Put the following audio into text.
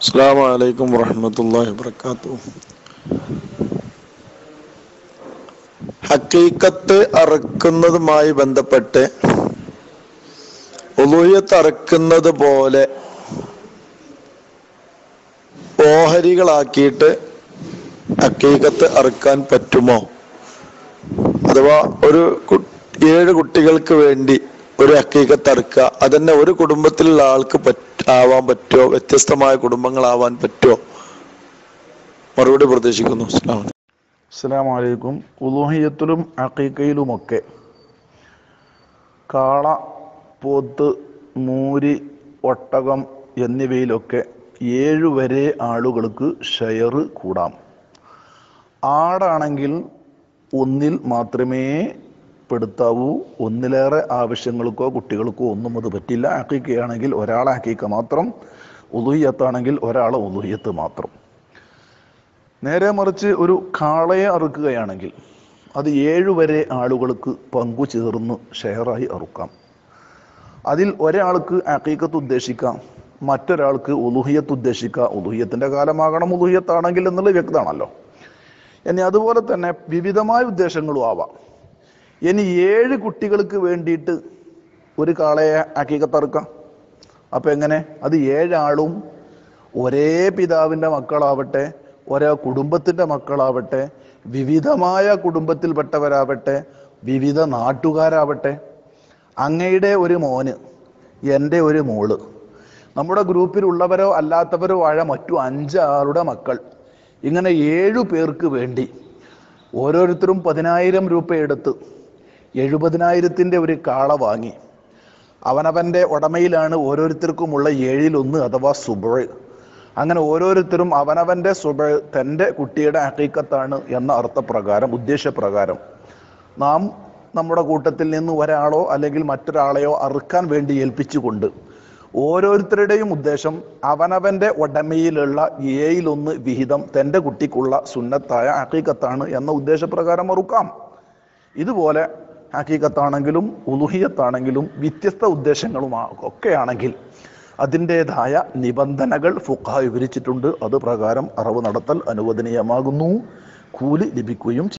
അസ്സാം വലൈക്കും വറഹമത്തല്ലാഹി വബർക്കാത്തു ഹക്കീക്കത്ത് അറക്കുന്നതുമായി ബന്ധപ്പെട്ട് ഉലുയത്ത് അറക്കുന്നത് പോലെ ഓഹരികളാക്കിയിട്ട് ഹക്കീക്കത്ത് അറക്കാൻ പറ്റുമോ അഥവാ ഒരു കു- ഏഴ് കുട്ടികൾക്ക് വേണ്ടി ഒരു ഹക്കീക്കത്ത് അറുക്കുക അതന്നെ ഒരു കുടുംബത്തിലുള്ള ആൾക്ക് പറ്റ ആവാൻ പറ്റുമോ വ്യത്യസ്തമായ കുടുംബങ്ങളാവാൻ പറ്റുമോ മറുപടി പ്രതീക്ഷിക്കുന്നു അസ്സലാമു അലൈക്കും. അസ്സലാമു അലൈക്കും ഉലുഹിയത്തിലും അക്കീക്കയിലുമൊക്കെ കാള പോത്ത് മൂരി ഒട്ടകം എന്നിവയിലൊക്കെ ഏഴു വരെ ആളുകൾക്ക് ഷെയർ കൂടാം ആടാണെങ്കിൽ ഒന്നിൽ മാത്രമേ പെടുത്താവൂ ഒന്നിലേറെ ആവശ്യങ്ങൾക്കോ കുട്ടികൾക്കോ ഒന്നും അത് പറ്റില്ല അക്കീക്കയാണെങ്കിൽ ഒരാളെ അക്കീക്ക മാത്രം ഉലുഹിയത്താണെങ്കിൽ ഒരാളെ ഉലുഹിയത്ത് മാത്രം നേരെ മറിച്ച് ഒരു കാളയെ അറുക്കുകയാണെങ്കിൽ അത് ഏഴു വരെ ആളുകൾക്ക് പങ്കു ചേർന്ന് ഷെയറായി അറുക്കാം അതിൽ ഒരാൾക്ക് അക്കീക്കത്ത് ഉദ്ദേശിക്കാം മറ്റൊരാൾക്ക് ഉലുഹിയത്ത് ഉദ്ദേശിക്കാം ഉലുഹിയത്തിന്റെ കാലമാകണം ഉലുഹിയത്താണെങ്കിൽ എന്നുള്ളത് വ്യക്തമാണല്ലോ ഇനി അതുപോലെ തന്നെ വിവിധമായ ഉദ്ദേശങ്ങളും ആവാം ഇനി ഏഴ് കുട്ടികൾക്ക് വേണ്ടിയിട്ട് ഒരു കാളയെ അക്കീക്കത്തറുക്കാം അപ്പൊ എങ്ങനെ അത് ഏഴാളും ഒരേ പിതാവിന്റെ മക്കളാവട്ടെ ഒരേ കുടുംബത്തിന്റെ മക്കളാവട്ടെ വിവിധമായ കുടുംബത്തിൽപ്പെട്ടവരാവട്ടെ വിവിധ നാട്ടുകാരാവട്ടെ അങ്ങയുടെ ഒരു മോന് എൻ്റെ ഒരു മോള് നമ്മുടെ ഗ്രൂപ്പിലുള്ളവരോ അല്ലാത്തവരോ ആയ മറ്റു അഞ്ചാളുടെ മക്കൾ ഇങ്ങനെ ഏഴു പേർക്ക് വേണ്ടി ഓരോരുത്തരും പതിനായിരം രൂപ എടുത്ത് എഴുപതിനായിരത്തിൻ്റെ ഒരു കാള വാങ്ങി അവനവൻ്റെ ഉടമയിലാണ് ഓരോരുത്തർക്കുമുള്ള ഏഴിലൊന്ന് അഥവാ സുബഴ് അങ്ങനെ ഓരോരുത്തരും അവനവൻ്റെ സുബഴ് തൻ്റെ കുട്ടിയുടെ ഹക്കീക്കത്താണ് എന്ന അർത്ഥപ്രകാരം ഉദ്ദേശപ്രകാരം നാം നമ്മുടെ കൂട്ടത്തിൽ നിന്ന് ഒരാളോ അല്ലെങ്കിൽ മറ്റൊരാളെയോ അറുക്കാൻ വേണ്ടി ഏൽപ്പിച്ചുകൊണ്ട് ഓരോരുത്തരുടെയും ഉദ്ദേശം അവനവൻ്റെ ഉടമയിലുള്ള ഏയിലൊന്ന് വിഹിതം തൻ്റെ കുട്ടിക്കുള്ള സുന്നത്തായ ഹക്കീക്കത്താണ് എന്ന ഉദ്ദേശപ്രകാരം അറുക്കാം ഇതുപോലെ ഹക്കീക്കത്താണെങ്കിലും ഉലുഹിയത്താണെങ്കിലും വ്യത്യസ്ത ഉദ്ദേശങ്ങളും ആ- ഒക്കെയാണെങ്കിൽ അതിൻ്റെതായ നിബന്ധനകൾ ഫുഖ വിവരിച്ചിട്ടുണ്ട് അത് പ്രകാരം അറവ് നടത്തൽ അനുവദനീയമാകുന്നു കൂലി ലഭിക്കുകയും ചെയ്യും